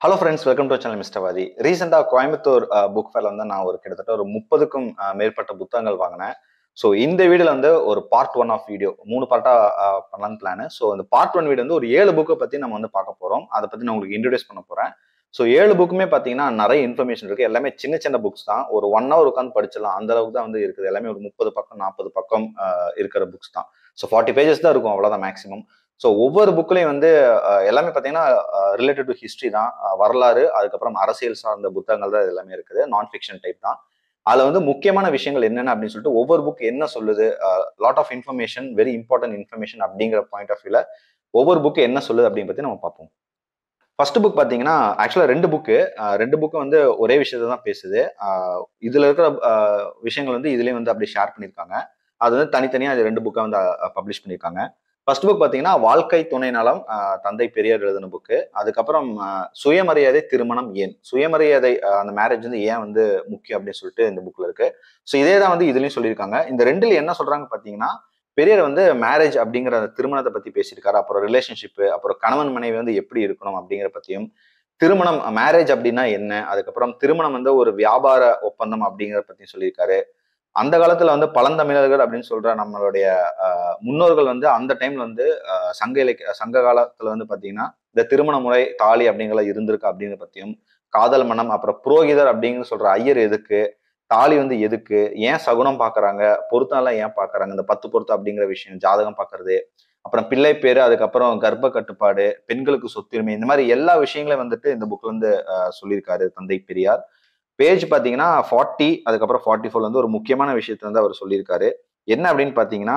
hello friends welcome to channel mister வாதி ரீசெண்டாக Coimbatore book ஃபேர்ல வந்து நான் ஒரு கிட்டத்தட்ட ஒரு முப்பதுக்கும் மேற்பட்ட புத்தகங்கள் வாங்கினேன் ஸோ இந்த வீடியோல வந்து ஒரு பார்ட் ஒன் ஆஃப் வீடியோ மூணு பார்ட்டா பண்ணலான்னு பிளான் ஸோ அந்த பார்ட் ஒன் வீடியோ வந்து ஒரு ஏழு புக்கை பத்தி நம்ம வந்து பார்க்க போறோம் அதை பத்தி நான் உங்களுக்கு இன்ட்ரடியூஸ் பண்ண போறேன் ஸோ ஏழு புக்குமே பார்த்தீங்கன்னா நிறைய இன்ஃபர்மேஷன் இருக்கு எல்லாமே சின்ன சின்ன புக்ஸ் தான் ஒரு ஒன் ஹவர் உட்காந்து படிச்சிடலாம் அந்த அளவுக்கு தான் வந்து இருக்குது எல்லாமே ஒரு முப்பது பக்கம் நாற்பது பக்கம் அஹ், இருக்கிற புக்ஸ் தான் ஸோ ஃபார்ட்டி பேஜஸ் தான் இருக்கும் அவ்வளோதான் மேக்ஸிமம் ஸோ ஒவ்வொரு புக்லையும் வந்து அஹ், எல்லாமே பார்த்தீங்கன்னா ரிலேட்டட் டு ஹிஸ்ட்ரி தான் அஹ், வரலாறு அதுக்கப்புறம் அரசியல் சார்ந்த புத்தகங்கள் தான் இது எல்லாமே இருக்குது நான் ஃபிக்ஷன் டைப் தான் அதுல வந்து முக்கியமான விஷயங்கள் என்னென்ன அப்படின்னு சொல்லிட்டு ஒவ்வொரு புக் என்ன சொல்லுது lot of information very important information அப்படிங்கிற பாயிண்ட் ஆஃப் வியூல ஒவ்வொரு புக் என்ன சொல்லுது அப்படின்னு பத்தி நம்ம பார்ப்போம் ஃபர்ஸ்ட் புக் பார்த்தீங்கன்னா ஆக்சுவலாக ரெண்டு புக்கு ரெண்டு புக்கு வந்து ஒரே விஷயத்தை தான் பேசுது அஹ், இதுல இருக்கிற அஹ், விஷயங்கள் வந்து இதுலயும் வந்து அப்படியே ஷேர் பண்ணியிருக்காங்க அது வந்து தனித்தனியாக அது ரெண்டு புக்கை வந்து பப்ளிஷ் பண்ணியிருக்காங்க ஃபர்ஸ்ட் புக் பார்த்தீங்கன்னா வாழ்க்கை துணை நலம் அஹ், தந்தை பெரியார் எழுதின புக்கு அதுக்கப்புறம் அஹ், சுயமரியாதை திருமணம் ஏன் சுயமரியாதை அஹ், அந்த மேரேஜ் வந்து ஏன் வந்து முக்கியம் அப்படின்னு சொல்லிட்டு இந்த புக்ல இருக்கு ஸோ இதே தான் வந்து இதுலயும் சொல்லியிருக்காங்க இந்த ரெண்டுல என்ன சொல்றாங்க பார்த்தீங்கன்னா பெரியார் வந்து மேரேஜ் அப்படிங்கிற அந்த திருமணத்தை பத்தி பேசியிருக்காரு அப்புறம் ரிலேஷன்ஷிப் அப்புறம் கணவன் மனைவி வந்து எப்படி இருக்கணும் அப்படிங்கிற பத்தியும் திருமணம் மேரேஜ் அப்படின்னா என்ன அதுக்கப்புறம் திருமணம் வந்து ஒரு வியாபார ஒப்பந்தம் அப்படிங்கிற பத்தியும் சொல்லியிருக்காரு அந்த காலத்துல வந்து பழந்தமிழர்கள் அப்படின்னு சொல்ற நம்மளுடைய ஆஹ், முன்னோர்கள் வந்து அந்த டைம்ல வந்து ஆஹ், சங்க இலக்கிய சங்க காலத்துல வந்து பாத்தீங்கன்னா இந்த திருமண முறை தாலி அப்படிங்கிறத இருந்திருக்கு அப்படிங்கிற பத்தியும் காதல் மனம் அப்புறம் புரோகிதர் அப்படிங்கிற சொல்ற ஐயர் எதுக்கு தாலி வந்து எதுக்கு ஏன் சகுனம் பாக்குறாங்க பொருத்தம் எல்லாம் ஏன் பாக்குறாங்க இந்த பத்து பொருத்தம் அப்படிங்கிற விஷயம் ஜாதகம் பாக்குறது அப்புறம் பிள்ளை பேரு அதுக்கப்புறம் கர்ப்ப கட்டுப்பாடு பெண்களுக்கு சொத்துரிமை இந்த மாதிரி எல்லா விஷயங்களையும் வந்துட்டு இந்த புக்ல வந்து ஆஹ், சொல்லியிருக்காரு தந்தை பெரியார் பேஜ் பாத்தீங்கன்னா ஃபார்ட்டி அதுக்கப்புறம் ஃபார்ட்டி ஃபோர்ல வந்து ஒரு முக்கியமான விஷயத்த வந்து அவர் சொல்லியிருக்காரு என்ன அப்படின்னு பாத்தீங்கன்னா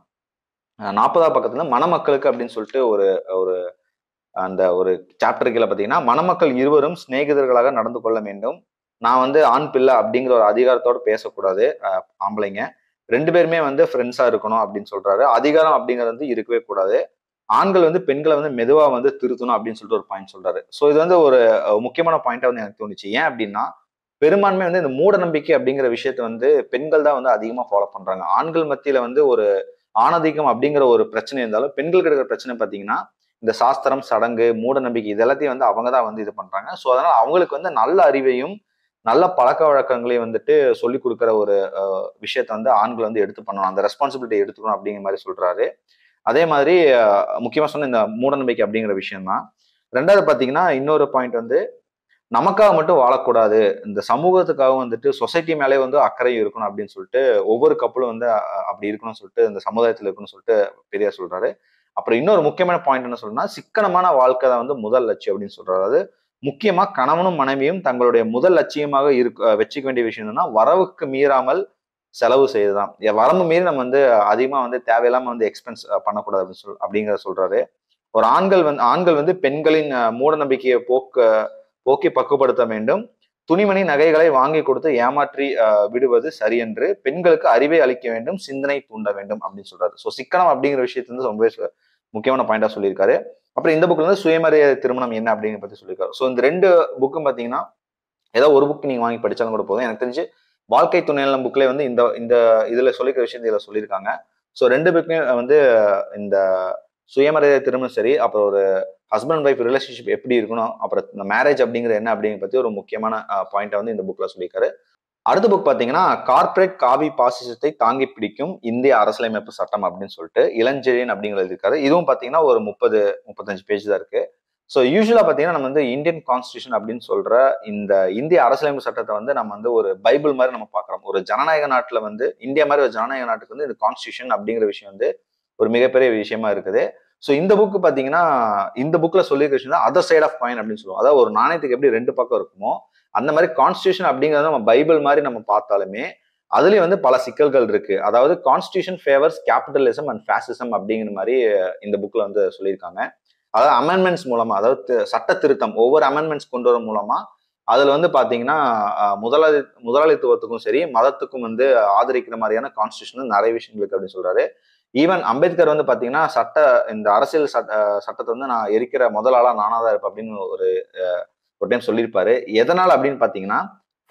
நாற்பதாம் பக்கத்துல மணமக்களுக்கு அப்படின்னு சொல்லிட்டு ஒரு ஒரு அந்த ஒரு சாப்டர் கீழே பாத்தீங்கன்னா மணமக்கள் இருவரும் சிநேகிதர்களாக நடந்து கொள்ள வேண்டும் நான் வந்து ஆண் பிள்ளை அப்படிங்கிற ஒரு அதிகாரத்தோட பேசக்கூடாது அஹ், ஆம்பளைங்க ரெண்டு பேருமே வந்து ஃப்ரெண்ட்ஸா இருக்கணும் அப்படின்னு சொல்றாரு அதிகாரம் அப்படிங்கிறது வந்து இருக்கவே கூடாது ஆண்கள் வந்து பெண்களை வந்து மெதுவா வந்து திருத்தணும் அப்படின்னு சொல்லிட்டு ஒரு பாயிண்ட் சொல்றாரு ஸோ இது வந்து ஒரு அஹ், முக்கியமான பாயிண்டா வந்து எனக்கு தோணுச்சு ஏன் அப்படின்னா பெரும்பான்மை வந்து இந்த மூட நம்பிக்கை அப்படிங்கிற விஷயத்த வந்து பெண்கள் தான் வந்து அதிகமா ஃபாலோ பண்றாங்க ஆண்கள் மத்தியில வந்து ஒரு ஆணதிக்கம் அப்படிங்கிற ஒரு பிரச்சனை இருந்தாலும் பெண்களுக்கு இருக்கிற பிரச்சனை பாத்தீங்கன்னா இந்த சாஸ்திரம் சடங்கு மூட நம்பிக்கை இது எல்லாத்தையும் வந்து அவங்க தான் வந்து இது பண்றாங்க ஸோ அதனால அவங்களுக்கு வந்து நல்ல அறிவையும் நல்ல பழக்க வழக்கங்களையும் வந்துட்டு சொல்லி கொடுக்குற ஒரு அஹ், விஷயத்த வந்து ஆண்கள் வந்து எடுத்து பண்ணணும் அந்த ரெஸ்பான்சிபிலிட்டி எடுத்துக்கணும் அப்படிங்கிற மாதிரி சொல்றாரு அதே மாதிரி அஹ், முக்கியமா சொன்ன இந்த மூட நம்பிக்கை அப்படிங்கிற விஷயம் தான் ரெண்டாவது பாத்தீங்கன்னா இன்னொரு பாயிண்ட் வந்து நமக்காக மட்டும் வாழக்கூடாது இந்த சமூகத்துக்காக வந்துட்டு சொசைட்டி மேலே வந்து அக்கறை இருக்கணும் அப்படின்னு சொல்லிட்டு ஒவ்வொரு கப்பலும் வந்து அஹ், அப்படி இருக்கணும்னு சொல்லிட்டு இந்த சமுதாயத்தில் இருக்கணும்னு சொல்லிட்டு பெரியார் சொல்றாரு அப்புறம் இன்னொரு முக்கியமான பாயிண்ட் என்ன சொல்லணும்னா சிக்கனமான வாழ்க்கை தான் வந்து முதல் லட்சியம் அப்படின்னு சொல்றாரு அதாவது முக்கியமா கணவனும் மனைவியும் தங்களுடைய முதல் லட்சியமாக இருக்க அஹ் வச்சுக்க வேண்டிய விஷயம் என்னன்னா வரவுக்கு மீறாமல் செலவு செய்யுதுதான் எ- வரம்பு மீறி நம்ம வந்து அதிகமா வந்து தேவையில்லாம வந்து எக்ஸ்பென்ஸ் பண்ணக்கூடாது அப்படின்னு சொல் அப்படிங்கிற சொல்றாரு ஒரு ஆண்கள் வந்து ஆண்கள் வந்து பெண்களின் அஹ், மூட நம்பிக்கையை போக்க போக்கி பக்குவப்படுத்த வேண்டும் துணிமணி நகைகளை வாங்கி கொடுத்து ஏமாற்றி அஹ், விடுவது சரியென்று பெண்களுக்கு அறிவை அளிக்க வேண்டும் சிந்தனை தூண்ட வேண்டும் அப்படின்னு சொல்றாரு ஸோ சிக்கனம் அப்படிங்கிற விஷயத்தை வந்து ரொம்பவே சு- முக்கியமான பாயிண்டா சொல்லியிருக்காரு அப்புறம் இந்த புக்ல வந்து சுயமரியாதை திருமணம் என்ன அப்படிங்கிற பத்தி சொல்லியிருக்காரு ஸோ இந்த ரெண்டு புக்கும் பாத்தீங்கன்னா ஏதோ ஒரு புக் நீங்க வாங்கி படிச்சாலும் கூட போதும் எனக்கு தெரிஞ்சு வாழ்க்கை துணைநலம் புக்ல வந்து இந்த இந்த இதுல சொல்லிக்கிற விஷயத்தை இதுல சொல்லியிருக்காங்க ஸோ ரெண்டு புக்குமே வந்து இந்த சுயமரியாதை திருமணம் சரி அப்புறம் ஒரு ஹஸ்பண்ட் ஒய்ஃப் ரிலேஷன்ஷிப் எப்படி இருக்கணும் அப்புறம் இந்த மேரேஜ் அப்படிங்கிற என்ன அப்படிங்கிற பத்தி ஒரு முக்கியமான பாயிண்ட்டை வந்து இந்த புக்ல சொல்லியிருக்காரு அடுத்த புக் பாத்தீங்கன்னா கார்ப்பரேட் காவி பாசிசத்தை தாங்கி பிடிக்கும் இந்திய அரசியலமைப்பு சட்டம் அப்படின்னு சொல்லிட்டு இளஞ்செழியன் அப்படிங்கிறது இருக்காரு இதுவும் பாத்தீங்கன்னா ஒரு முப்பது முப்பத்தஞ்சு பேஜ் தான் இருக்கு ஸோ யூஸ்வலா பாத்தீங்கன்னா நம்ம வந்து இந்தியன் கான்ஸ்டியூஷன் அப்படின்னு சொல்ற இந்த இந்திய அரசியலமைப்பு சட்டத்தை வந்து நம்ம வந்து ஒரு பைபிள் மாதிரி நம்ம பார்க்குறோம் ஒரு ஜனநாயக நாட்டுல வந்து இந்தியா மாதிரி ஒரு ஜனநாயக நாட்டுக்கு வந்து இந்த கான்ஸ்டியூஷன் அப்படிங்கிற விஷயம் வந்து ஒரு மிகப்பெரிய விஷயமா இருக்குது ஸோ இந்த புக்கு பாத்தீங்கன்னா இந்த புக்ல சொல்லியிருக்க விஷயம் தான் அதர் சைட் ஆஃப் காயின் அப்படின்னு சொல்லுவோம் அதாவது ஒரு நாணயத்துக்கு எப்படி ரெண்டு பக்கம் இருக்குமோ அந்த மாதிரி கான்ஸ்டியூஷன் அப்படிங்கறத நம்ம பைபிள் மாதிரி நம்ம பார்த்தாலுமே அதுலயும் வந்து பல சிக்கல்கள் இருக்கு அதாவது constitution favours capitalism and fascism அப்படிங்கிற மாதிரி இந்த புக்ல வந்து சொல்லியிருக்காங்க அதாவது அமெண்ட்மெண்ட்ஸ் மூலமா அதாவது தி- சட்ட திருத்தம் ஒவ்வொரு அமெண்ட்மெண்ட்ஸ் கொண்டு வர மூலமா அதுல வந்து பாத்தீங்கன்னா அஹ், முதலாளி முதலாளித்துவத்துக்கும் சரி மதத்துக்கும் வந்து ஆதரிக்கிற மாதிரியான கான்ஸ்டியூஷன் நிறைய விஷயங்கள் இருக்கு அப்படின்னு சொல்றாரு ஈவன் அம்பேத்கர் வந்து பாத்தீங்கன்னா சட்ட இந்த அரசியல் சட்ட அஹ், சட்டத்தை வந்து நான் எரிக்கிற முதல் ஆளா நானா தான் இருப்பேன் அப்படின்னு ஒரு அஹ், ஒரு டைம் சொல்லியிருப்பாரு எதனால அப்படின்னு பாத்தீங்கன்னா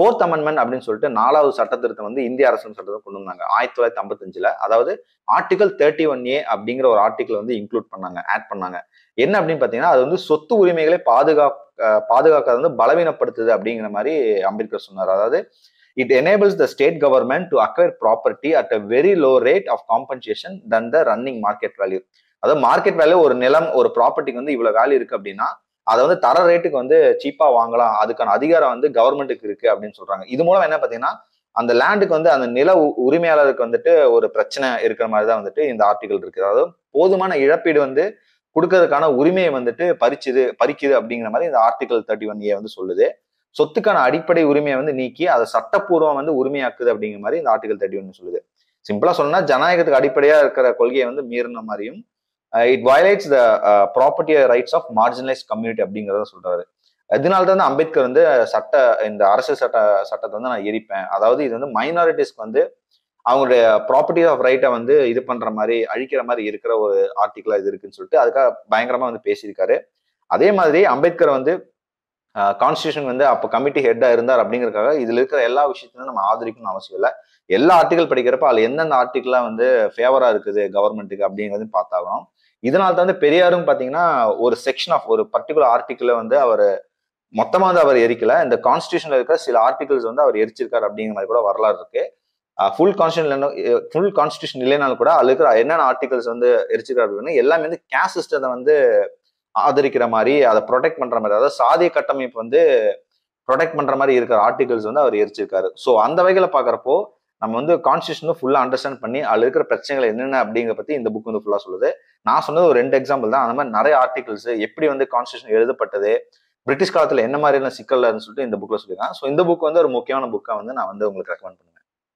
ஃபோர்த் அமெண்ட்மெண்ட் அப்படின்னு சொல்லிட்டு நாலாவது சட்ட திருத்தம் வந்து இந்திய அரசியல் சட்டத்தை கொண்டு வந்தாங்க ஆயிரத்தி தொள்ளாயிரத்தி ஐம்பத்தஞ்சுல அதாவது ஆர்டிகல் தேர்ட்டி ஒன் ஏ அப்படிங்கிற ஒரு ஆர்டிகல் வந்து இன்க்ளூட் பண்ணாங்க ஆட் பண்ணாங்க என்ன அப்படின்னு பாத்தீங்கன்னா அது வந்து சொத்து உரிமைகளை பாதுகா பாதுகாக்கிறது வந்து பலவீனப்படுத்துது அப்படிங்கிற மாதிரி அம்பேத்கர் சொன்னார் அதாவது it enables the state government to acquire property at a very low rate of compensation than the running market value அதாவது மார்க்கெட் வேல்யூ ஒரு நிலம் ஒரு ப்ராப்பர்ட்டிக்கு வந்து இவ்வளவு வேல்யூ இருக்கு அப்படின்னா அதை வந்து தர ரேட்டுக்கு வந்து சீப்பா வாங்கலாம் அதுக்கான அதிகாரம் வந்து கவர்மெண்ட்டுக்கு இருக்கு அப்படின்னு சொல்றாங்க இது மூலம் என்ன பாத்தீங்கன்னா அந்த லேண்டுக்கு வந்து அந்த நில உரிமையாளருக்கு வந்துட்டு ஒரு பிரச்சனை இருக்கிற மாதிரி தான் வந்துட்டு இந்த ஆர்டிகல் இருக்கு அதாவது போதுமான இழப்பீடு வந்து கொடுக்கறதுக்கான உரிமையை வந்துட்டு பறிச்சுது பறிக்குது அப்படிங்கிற மாதிரி இந்த ஆர்டிகல் தேர்ட்டி ஒன் ஏ வந்து சொல்லுது சொத்துக்கான அடிப்படை உரிமையை வந்து நீக்கி அதை சட்டப்பூர்வம் வந்து உரிமையாக்குது அப்படிங்கிற மாதிரி இந்த ஆர்டிகல் தேர்ட்டி ஒன் சொல்லுது சிம்பிளா சொன்னா ஜனநாயகத்துக்கு அடிப்படையா இருக்கிற கொள்கையை வந்து மீறின மாதிரியும் it violates the property rights of marginalise community அப்படிங்கிறத சொல்றாரு அதனால தான் அம்பேத்கர் வந்து சட்ட இந்த அரசியல் சட்ட சட்டத்தை வந்து நான் எரிப்பேன் அதாவது இது வந்து மைனாரிட்டிஸ்க்கு வந்து அவங்களுடைய ப்ராப்பர்ட்டி ஆஃப் ரைட்டை வந்து இது பண்ற மாதிரி அழிக்கிற மாதிரி இருக்கிற ஒரு ஆர்டிகிளா இது இருக்குன்னு சொல்லிட்டு அதுக்காக பயங்கரமா வந்து பேசியிருக்காரு அதே மாதிரி அம்பேத்கர் வந்து கான்ஸ்டியூஷன் வந்து அப்போ கமிட்டி ஹெட்டா இருந்தார் அப்படிங்கறதுக்காக இதுல இருக்கிற எல்லா விஷயத்தையும் நம்ம ஆதரிக்கணும்னு அவசியம் இல்லை எல்லா ஆர்டிகல் படிக்கிறப்ப அதுல எந்தெந்த ஆர்டிகிள்லாம் வந்து ஃபேவரா இருக்குது கவர்மெண்ட்டுக்கு அப்படிங்கிறது பார்த்தாகணும் இதனால தான் வந்து பெரியாரும் பாத்தீங்கன்னா ஒரு செக்ஷன் ஆஃப் ஒரு பர்டிகுலர் ஆர்டிக்கிளை வந்து அவர் மொத்தமா வந்து அவர் எரிக்கல இந்த கான்ஸ்டியூஷன்ல இருக்கிற சில ஆர்டிகல்ஸ் வந்து அவர் எரிச்சிருக்காரு அப்படிங்கிற மாதிரி கூட வரலாறு இருக்கு ஃபுல் கான்ஸ்டியூஷன் ஃபுல் கான்ஸ்டியூஷன் இல்லைனாலும் கூட அதுல இருக்கிற என்னென்ன ஆர்டிகல்ஸ் வந்து எரிச்சிருக்காரு அப்படின்னு எல்லாமே வந்து கேஸ்ட் சிஸ்டத்தை வந்து ஆதரிக்கிற மாதிரி அதை ப்ரொடெக்ட் பண்ற மாதிரி அதாவது சாதிய கட்டமைப்பு வந்து ப்ரொடெக்ட் பண்ற மாதிரி இருக்கிற ஆர்டிகல்ஸ் வந்து அவர் எரிச்சிருக்காரு ஸோ அந்த வகையில பாக்குறப்போ நம்ம வந்து கான்ஸ்டியூஷன் ஃபுல்லா அண்டர்ஸ்டாண்ட் பண்ணி அதுல இருக்கிற பிரச்சனைகள் என்னென்ன அப்படிங்கிற பத்தி இந்த புக் வந்து ஃபுல்லா சொல்லுது நான் சொன்னது ஒரு ரெண்டு எக்ஸாம்பிள் தான் அந்த மாதிரி நிறைய ஆர்டிகல்ஸ் எப்படி வந்து கான்ஸ்டியூஷன் எழுதப்பட்டது பிரிட்டிஷ் காலத்துல என்ன மாதிரியான சிக்கல் சொல்லிட்டு இந்த புக்ல சொல்லியிருக்காங்க ஸோ இந்த புக் வந்து ஒரு முக்கியமான புக்கா வந்து நான் வந்து உங்களுக்கு ரெக்கமெண்ட் பண்ணுவேன்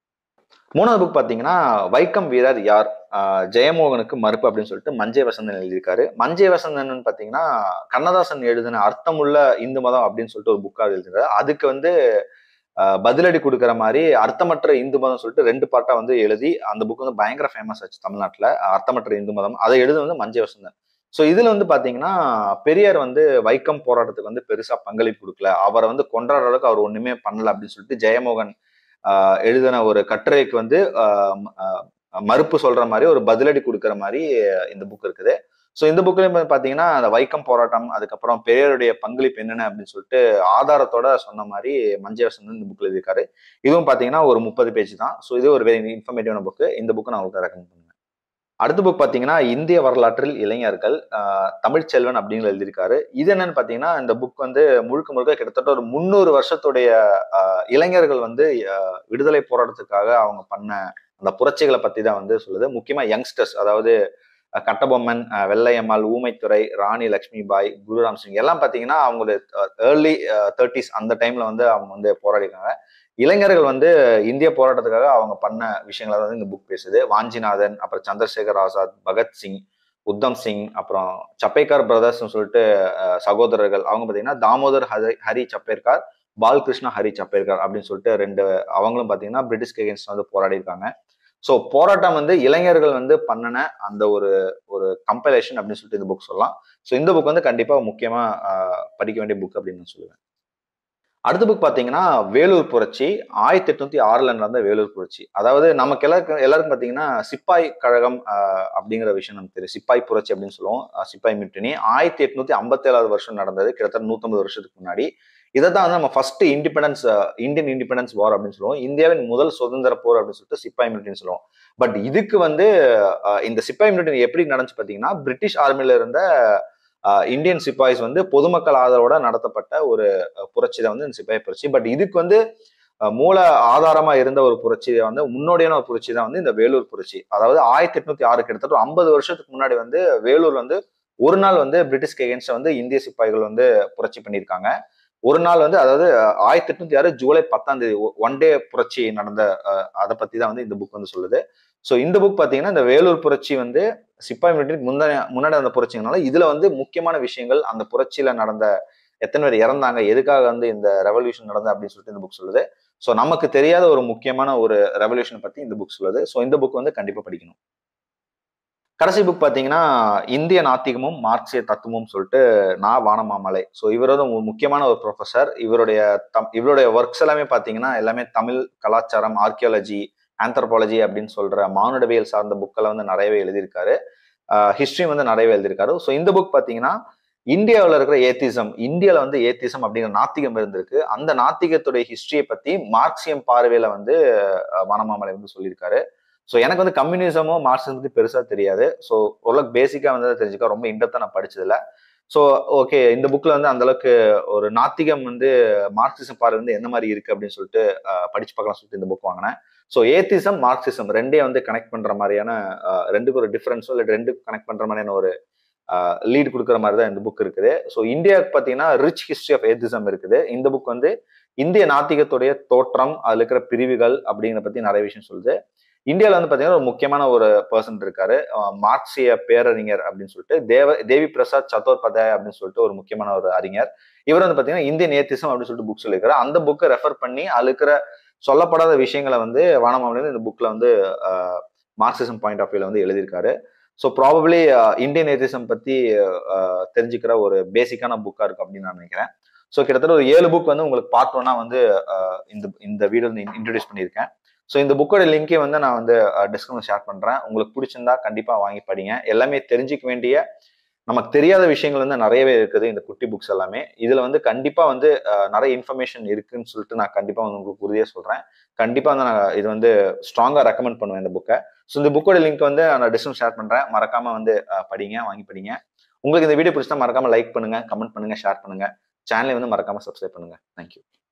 மூணாவது புக் பாத்தீங்கன்னா வைக்கம் வீரர் யார் ஜெயமோகனுக்கு மறுப்பு அப்படின்னு சொல்லிட்டு மஞ்சை வசந்தன் எழுதியிருக்காரு மஞ்சை வசந்தன் பாத்தீங்கன்னா கண்ணதாசன் எழுதின அர்த்தமுள்ள இந்து மதம் அப்படின்னு சொல்லிட்டு ஒரு புக்கா எழுதிருக்காரு அதுக்கு வந்து பதிலடி கொடுக்குற மாதிரி அர்த்தமற்ற இந்து மதம் சொல்லிட்டு ரெண்டு பாட்டா வந்து எழுதி அந்த புக் வந்து பயங்கர ஃபேமஸ் ஆச்சு தமிழ்நாட்டில் அர்த்தமற்ற இந்து மதம் அதை எழுது வந்து மஞ்சை வசந்தன் ஸோ இதுல வந்து பாத்தீங்கன்னா பெரியார் வந்து வைக்கம் போராட்டத்துக்கு வந்து பெருசா பங்களிப்பு கொடுக்கல அவரை வந்து கொண்டாடுற அளவுக்கு அவர் ஒண்ணுமே பண்ணல அப்படின்னு சொல்லிட்டு ஜெயமோகன் எழுதின ஒரு கட்டுரைக்கு வந்து மறுப்பு சொல்ற மாதிரி ஒரு பதிலடி கொடுக்குற மாதிரி இந்த புக் இருக்குது ஸோ இந்த புக்லயும் பாத்தீங்கன்னா அந்த வைக்கம் போராட்டம் அதுக்கப்புறம் பெரியாருடைய பங்களிப்பு என்னென்ன அப்படின்னு சொல்லிட்டு ஆதாரத்தோட சொன்ன மாதிரி மஞ்சள் வசந்த் இந்த புக்ல இருக்காரு இதுவும் பாத்தீங்கன்னா ஒரு முப்பது பேஜ் தான் ஸோ இது ஒரு வெரி இன்ஃபர்மேட்டிவான புக்கு இந்த புக்கு நான் உங்களுக்கு ரெக்கமெண்ட் பண்ணுவேன் அடுத்த புக் பாத்தீங்கன்னா இந்திய வரலாற்றில் இளைஞர்கள் தமிழ்ச்செல்வன் அப்படின்னு எழுதியிருக்காரு இது என்னன்னு பாத்தீங்கன்னா இந்த புக் வந்து முழுக்க முழுக்க கிட்டத்தட்ட ஒரு முந்நூறு வருஷத்துடைய இளைஞர்கள் வந்து விடுதலை போராட்டத்துக்காக அவங்க பண்ண அந்த புரட்சிகளை பத்தி தான் வந்து சொல்லுது முக்கியமா யங்ஸ்டர்ஸ் அதாவது கட்டபொம்மன் வெள்ளையம்மாள் ஊமைத்துறை ராணி லக்ஷ்மி பாய் குருராம் சிங் எல்லாம் பாத்தீங்கன்னா அவங்களுடைய ஏர்லி தேர்ட்டிஸ் அந்த டைம்ல வந்து அவங்க வந்து போராடிருக்காங்க இளைஞர்கள் வந்து இந்திய போராட்டத்துக்காக அவங்க பண்ண விஷயங்களை வந்து இந்த புக் பேசுது வாஞ்சிநாதன் அப்புறம் சந்திரசேகர் ஆசாத் பகத்சிங் உத்தம் சிங் அப்புறம் சப்பேக்கார் பிரதர்ஸ்னு சொல்லிட்டு சகோதரர்கள் அவங்க பார்த்தீங்கன்னா தாமோதர் ஹரி ஹரி சப்பேர்கார் பால்கிருஷ்ணா ஹரி சப்பேர்கார் அப்படின்னு சொல்லிட்டு ரெண்டு அவங்களும் பார்த்தீங்கன்னா பிரிட்டிஷ் அகேன்ஸ்ட் வந்து போராடி இருக்காங்க ஸோ போராட்டம் வந்து இளைஞர்கள் வந்து பண்ணின அந்த ஒரு ஒரு கம்பைலேஷன் அப்படின்னு சொல்லிட்டு இந்த புக் சொல்லலாம் ஸோ இந்த புக் வந்து கண்டிப்பாக முக்கியமாக படிக்க வேண்டிய புக் அப்படின்னு நான் சொல்லுவேன் அடுத்த புக் பார்த்தீங்கன்னா வேலூர் புரட்சி ஆயிரத்தி எட்நூத்தி ஆறுல நடந்த வேலூர் புரட்சி அதாவது நமக்கு எல்லாருக்கும் எல்லாருக்கும் பார்த்தீங்கன்னா சிப்பாய் கழகம் அப்படிங்கிற விஷயம் நமக்கு தெரியும் சிப்பாய் புரட்சி அப்படின்னு சொல்லுவோம் சிப்பாய் மிட்டினி ஆயிரத்தி எட்நூத்தி ஐம்பத்தி ஏழாவது வருஷம் நடந்தது கிட்டத்தட்ட நூத்தம்பது வருஷத்துக்கு முன்னாடி இதை தான் வந்து நம்ம first independence Indian independence war அப்படின்னு சொல்லுவோம் இந்தியாவின் முதல் சுதந்திர போர் அப்படின்னு சொல்லிட்டு சிப்பாய் மிலிட்டரின்னு சொல்லுவோம் பட் இதுக்கு வந்து இந்த சிப்பாய் மிலிட்டரி எப்படி நடந்துச்சு பார்த்தீங்கன்னா பிரிட்டிஷ் ஆர்மில இருந்த இந்தியன் சிப்பாய்ஸ் வந்து பொதுமக்கள் ஆதரவோட நடத்தப்பட்ட ஒரு புரட்சி தான் வந்து இந்த சிப்பாய் புரட்சி பட் இதுக்கு வந்து மூல ஆதாரமா இருந்த ஒரு புரட்சி வந்து முன்னோடியான ஒரு புரட்சி தான் வந்து இந்த வேலூர் புரட்சி அதாவது ஆயிரத்தி எட்நூத்தி ஆறு கிட்டத்தட்ட ஐம்பது வருஷத்துக்கு முன்னாடி வந்து வேலூர் வந்து ஒரு நாள் வந்து பிரிட்டிஷ்க்கு எகேன்ஸ்ட் வந்து இந்திய சிப்பாய்கள் வந்து புரட்சி பண்ணியிருக்காங்க ஒரு நாள் வந்து அதாவது ஆயிரத்தி எட்நூத்தி ஆறு ஜூலை பத்தாம் தேதி ஒன் டே புரட்சி நடந்த அதை பத்தி தான் வந்து இந்த புக் வந்து சொல்லுது ஸோ இந்த புக் பார்த்தீங்கன்னா இந்த வேலூர் புரட்சி வந்து சிப்பாய் மிலிட்டரி முன்னாடி முன்னாடி அந்த புரட்சிங்கனால இதுல வந்து முக்கியமான விஷயங்கள் அந்த புரட்சியில நடந்த எத்தனை பேர் இறந்தாங்க எதுக்காக வந்து இந்த ரெவல்யூஷன் நடந்தது அப்படின்னு சொல்லிட்டு இந்த புக் சொல்லுது ஸோ நமக்கு தெரியாத ஒரு முக்கியமான ஒரு ரெவல்யூஷன் பத்தி இந்த புக் சொல்லுது ஸோ இந்த புக் வந்து கண்டிப்பா படிக்கணும் கடைசி புக் பார்த்தீங்கன்னா இந்திய நாத்திகமும் மார்க்சிய தத்துவமும் சொல்லிட்டு நான் வானமாமலை ஸோ இவர் வந்து ஒரு முக்கியமான ஒரு ப்ரொஃபஸர் இவருடைய தம் இவருடைய ஒர்க்ஸ் எல்லாமே பார்த்தீங்கன்னா எல்லாமே தமிழ் கலாச்சாரம் ஆர்கியாலஜி ஆந்த்ரோபாலஜி அப்படின்னு சொல்ற மானுடவியல் சார்ந்த புக்கெல்லாம் வந்து நிறையவே எழுதியிருக்காரு ஹிஸ்ட்ரி வந்து நிறையவே எழுதியிருக்காரு ஸோ இந்த புக் பார்த்தீங்கன்னா இந்தியாவில் இருக்கிற ஏத்திசம் இந்தியாவில் வந்து ஏத்திசம் அப்படிங்கிற நாத்திகம் இருந்திருக்கு அந்த நாத்திகத்துடைய ஹிஸ்டரியை பத்தி மார்க்சியம் பார்வையில வந்து வனமாமலை வந்து சொல்லியிருக்காரு ஸோ எனக்கு வந்து கம்யூனிசமோ மார்க்சிசம் பத்தி பெருசா தெரியாது ஸோ ஓரளவுக்கு பேசிக்கா வந்து தெரிஞ்சுக்க ரொம்ப இன்டெப்தா நான் படிச்சதில்ல ஸோ ஓகே இந்த புக்ல வந்து அந்த அளவுக்கு ஒரு நாத்திகம் வந்து மார்க்சிசம் பார்வை வந்து எந்த மாதிரி இருக்கு அப்படின்னு சொல்லிட்டு படிச்சு பார்க்கலாம் சொல்லிட்டு இந்த புக் வாங்கினேன் ஸோ ஏத்திசம் மார்க்சிசம் ரெண்டையும் வந்து கனெக்ட் பண்ற மாதிரியான ரெண்டுக்கு ஒரு டிஃபரன்ஸோ இல்லை ரெண்டு கனெக்ட் பண்ற மாதிரியான ஒரு லீட் கொடுக்குற மாதிரி தான் இந்த புக் இருக்குது ஸோ இந்தியாவுக்கு பார்த்தீங்கன்னா ரிச் ஹிஸ்ட்ரி ஆஃப் ஏத்திசம் இருக்குது இந்த புக் வந்து இந்திய நாத்திகத்துடைய தோற்றம் அதில் இருக்கிற பிரிவுகள் அப்படிங்கிற பத்தி நிறைய விஷயம் சொல்லுது இந்தியாவில் வந்து பார்த்தீங்கன்னா ஒரு முக்கியமான ஒரு பர்சன் இருக்காரு மார்க்சிய பேரறிஞர் அப்படின்னு சொல்லிட்டு தேவ தேவி பிரசாத் சத்தோர்பதாய் அப்படின்னு சொல்லிட்டு ஒரு முக்கியமான ஒரு அறிஞர் இவர் வந்து பார்த்தீங்கன்னா இந்தியன் ஏத்திசம் அப்படின்னு சொல்லிட்டு புக் சொல்லியிருக்காரு அந்த புக்கை ரெஃபர் பண்ணி அதில் இருக்கிற சொல்லப்படாத விஷயங்களை வந்து வானமாமலே இந்த புக்ல வந்து மார்க்சிசம் பாயிண்ட் ஆஃப் வியூல வந்து எழுதியிருக்காரு ஸோ ப்ராபப்ளி இந்தியன் ஏத்திசம் பத்தி தெரிஞ்சுக்கிற ஒரு பேசிக்கான புக்கா இருக்கும் அப்படின்னு நான் நினைக்கிறேன் ஸோ கிட்டத்தட்ட ஒரு ஏழு புக் வந்து உங்களுக்கு பார்ட் ஒன்னா வந்து இந்த இந்த வீடியோ வந்து இன்ட்ரடியூஸ் பண்ணியிருக்கேன் ஸோ இந்த புக்கோட லிங்கே வந்து நான் வந்து டிஸ்கிரிப்ஷன் ஷேர் பண்றேன் உங்களுக்கு பிடிச்சிருந்தா கண்டிப்பா வாங்கி படிங்க எல்லாமே தெரிஞ்சிக்க வேண்டிய நமக்கு தெரியாத விஷயங்கள் வந்து நிறையவே இருக்குது இந்த குட்டி புக்ஸ் எல்லாமே இதுல வந்து கண்டிப்பா வந்து நிறைய இன்ஃபர்மேஷன் இருக்குன்னு சொல்லிட்டு நான் கண்டிப்பா வந்து உங்களுக்கு உறுதியாக சொல்றேன் கண்டிப்பா வந்து நான் இது வந்து ஸ்ட்ராங்கா ரெக்கமெண்ட் பண்ணுவேன் இந்த புக்கை ஸோ இந்த புக்கோட லிங்க் வந்து நான் டிஸ்கிரிப்ஷன் ஷேர் பண்றேன் மறக்காம வந்து படிங்க வாங்கி படிங்க உங்களுக்கு இந்த வீடியோ பிடிச்சா மறக்காம லைக் பண்ணுங்க கமெண்ட் பண்ணுங்க ஷேர் பண்ணுங்க சேனலை வந்து மறக்காம சப்ஸ்கிரைப் பண்ணுங்க தேங்க்யூ